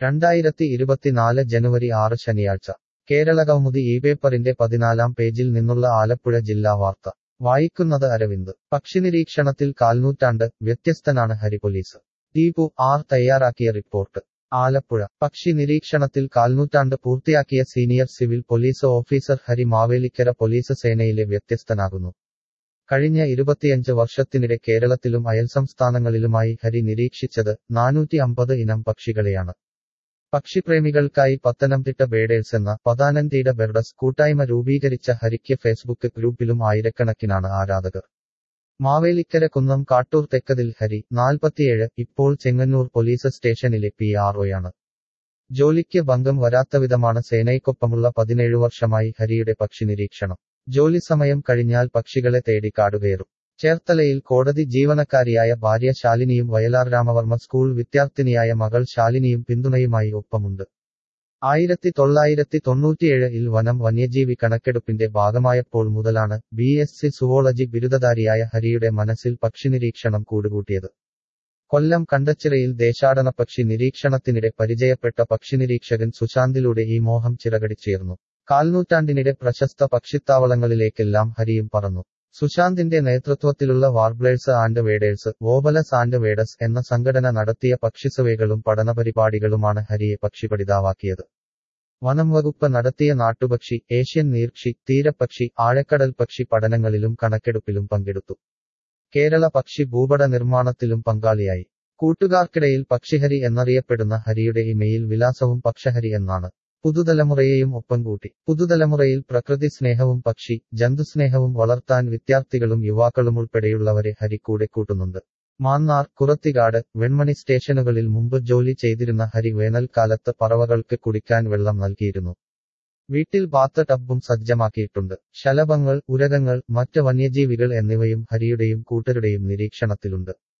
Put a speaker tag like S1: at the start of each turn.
S1: രണ്ടായിരത്തി ഇരുപത്തിനാല് ജനുവരി ആറ് ശനിയാഴ്ച കേരളകൗമുദി ഈ പേപ്പറിന്റെ പതിനാലാം പേജിൽ നിന്നുള്ള ആലപ്പുഴ ജില്ലാ വാർത്ത വായിക്കുന്നത് അരവിന്ദ് പക്ഷിനിരീക്ഷണത്തിൽ കാൽനൂറ്റാണ്ട് വ്യത്യസ്തനാണ് ഹരിപോലീസ് ദീപു ആർ തയ്യാറാക്കിയ റിപ്പോർട്ട് ആലപ്പുഴ പക്ഷി നിരീക്ഷണത്തിൽ കാൽനൂറ്റാണ്ട് പൂർത്തിയാക്കിയ senior civil police officer Hari Mavelikkara police സേനയിലെ വ്യത്യസ്തനാകുന്നു കഴിഞ്ഞ ഇരുപത്തിയഞ്ച് വർഷത്തിനിടെ കേരളത്തിലും അയൽസംസ്ഥാനങ്ങളിലുമായി ഹരി നിരീക്ഷിച്ചത് നാനൂറ്റി അമ്പത് ഇനം പക്ഷികളെയാണ് പക്ഷിപ്രേമികൾക്കായി പത്തനംതിട്ട ബേഡേഴ്സ് എന്ന പതാനംതിട്ട ബെർഡസ് കൂട്ടായ്മ രൂപീകരിച്ച ഹരിക്ക് ഫേസ്ബുക്ക് ഗ്രൂപ്പിലും ആയിരക്കണക്കിനാണ് ആരാധകർ മാവേലിക്കര കുന്നം കാട്ടൂർ തെക്കതിൽ ഹരി നാൽപ്പത്തിയേഴ് ഇപ്പോൾ ചെങ്ങന്നൂർ പോലീസ് സ്റ്റേഷനിലെ പി ആർഒയാണ് ജോലിക്ക് ഭംഗം വരാത്തവിധമാണ് സേനയ്ക്കൊപ്പമുള്ള പതിനേഴു വർഷമായി ഹരിയുടെ പക്ഷി നിരീക്ഷണം ജോലി സമയം കഴിഞ്ഞാൽ പക്ഷികളെ തേടി കാടുകയറും ചേർത്തലയിൽ കോടതി ജീവനക്കാരിയായ ഭാര്യ ശാലിനിയും വയലാർ രാമവർമ്മ സ്കൂൾ വിദ്യാർത്ഥിനിയായ മകൾ ശാലിനിയും പിന്തുണയുമായി ഒപ്പമുണ്ട് ആയിരത്തി തൊള്ളായിരത്തി തൊണ്ണൂറ്റിയേഴിൽ വനം വന്യജീവി കണക്കെടുപ്പിന്റെ ഭാഗമായപ്പോൾ മുതലാണ് ബി എസ് സി സുവോളജി ബിരുദധാരിയായ ഹരിയുടെ മനസ്സിൽ പക്ഷിനിരീക്ഷണം കൂടുകൂട്ടിയത് കൊല്ലം കണ്ടച്ചിറയിൽ ദേശാടനപക്ഷി നിരീക്ഷണത്തിനിടെ പരിചയപ്പെട്ട പക്ഷിനിരീക്ഷകൻ സുശാന്തിലൂടെ ഈ മോഹം ചിറകടിച്ചേർന്നു കാൽനൂറ്റാണ്ടിനിടെ പ്രശസ്ത പക്ഷിത്താവളങ്ങളിലേക്കെല്ലാം ഹരിയും പറന്നു സുശാന്തിന്റെ നേതൃത്വത്തിലുള്ള വാർബ്ലേഴ്സ് ആൻഡ് വേഡേഴ്സ് വോബലസ് ആൻഡ് വേഡസ് എന്ന സംഘടന നടത്തിയ പക്ഷിസവകളും പഠനപരിപാടികളുമാണ് ഹരിയെ പക്ഷിപഠിതാവാക്കിയത് വനം വകുപ്പ് നടത്തിയ നാട്ടുപക്ഷി ഏഷ്യൻ നീർക്ഷി തീരപ്പക്ഷി ആഴക്കടൽ പക്ഷി പഠനങ്ങളിലും കണക്കെടുപ്പിലും പങ്കെടുത്തു കേരള പക്ഷി ഭൂപട നിർമ്മാണത്തിലും പങ്കാളിയായി കൂട്ടുകാർക്കിടയിൽ പക്ഷിഹരി എന്നറിയപ്പെടുന്ന ഹരിയുടെ ഇമെയിൽ വിലാസവും പക്ഷഹരി എന്നാണ് പുതുതലമുറയെയും ഒപ്പം കൂട്ടി പുതുതലമുറയിൽ പ്രകൃതി സ്നേഹവും പക്ഷി ജന്തുസ്നേഹവും വളർത്താൻ വിദ്യാർത്ഥികളും യുവാക്കളും ഉൾപ്പെടെയുള്ളവരെ ഹരി കൂടെ കൂട്ടുന്നുണ്ട് മാന്നാർ കുറത്തികാട് വെൺമണി സ്റ്റേഷനുകളിൽ മുമ്പ് ജോലി ചെയ്തിരുന്ന ഹരി വേനൽക്കാലത്ത് പറവകൾക്ക് കുടിക്കാൻ വെള്ളം നൽകിയിരുന്നു വീട്ടിൽ ബാത്ത് ടബും സജ്ജമാക്കിയിട്ടുണ്ട് ശലഭങ്ങൾ ഉരകങ്ങൾ മറ്റ് വന്യജീവികൾ എന്നിവയും ഹരിയുടെയും കൂട്ടരുടെയും നിരീക്ഷണത്തിലുണ്ട്